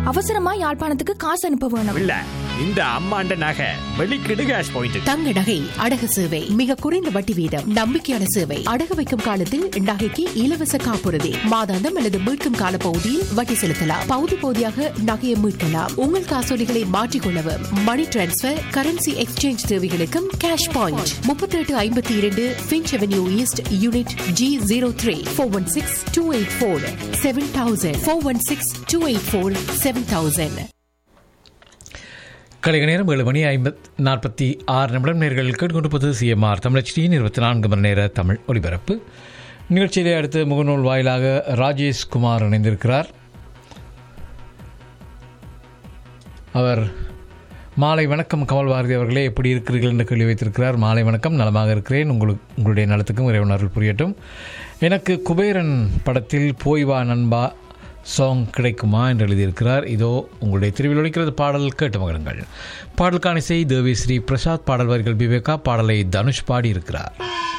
அவசரமா யாழ்ப்பாணத்துக்கு காசு அனுப்ப வேணும் இல்ல இந்த அம்மாண்ட நகை வெளிக்கிடு கேஷ் பாயிண்ட் தங்க நகை அடகு சேவை மிக குறைந்த வட்டி வீதம் நம்பிக்கையான சேவை அடகு வைக்கும் காலத்தில் நகைக்கு இலவச காப்புறுதி மாதாந்தம் அல்லது மீட்கும் கால பகுதியில் வட்டி செலுத்தலாம் பகுதி பகுதியாக நகையை மீட்கலாம் உங்கள் காசோலிகளை மாற்றிக்கொள்ளவும் மணி டிரான்ஸ்பர் கரன்சி எக்ஸ்சேஞ்ச் தேவைகளுக்கும் கேஷ் பாயிண்ட் முப்பத்தி எட்டு ஐம்பத்தி இரண்டு Finch avenue east unit G zero three four one six two eight four seven thousand four one six two eight four seven thousand கலைக நேரம் ஏழு மணி ஐம்பத் நாற்பத்தி ஆறு நிமிடம் நேர்கள் கேட்டுக்கொண்டிருப்பது சிஎம்ஆர் தமிழச்சியின் இருபத்தி நான்கு மணி நேர தமிழ் ஒலிபரப்பு நிகழ்ச்சியிலே அடுத்து முகநூல் வாயிலாக ராஜேஷ் குமார் இணைந்திருக்கிறார் அவர் மாலை வணக்கம் கமல் பாரதி அவர்களே எப்படி இருக்கிறீர்கள் என்று கேள்வி வைத்திருக்கிறார் மாலை வணக்கம் நலமாக இருக்கிறேன் உங்களுக்கு உங்களுடைய நலத்துக்கும் இறைவன் அருள் புரியட்டும் எனக்கு குபேரன் படத்தில் போய் வா நண்பா சாங் கிடைக்குமா என்று எழுதியிருக்கிறார் இதோ உங்களுடைய திருவில் ஒழிக்கிறது பாடல் கேட்டு மகிழுங்கள் பாடலுக்கான இசை தேவி ஸ்ரீ பிரசாத் பாடல் வரிகள் விவேகா பாடலை தனுஷ் பாடியிருக்கிறார்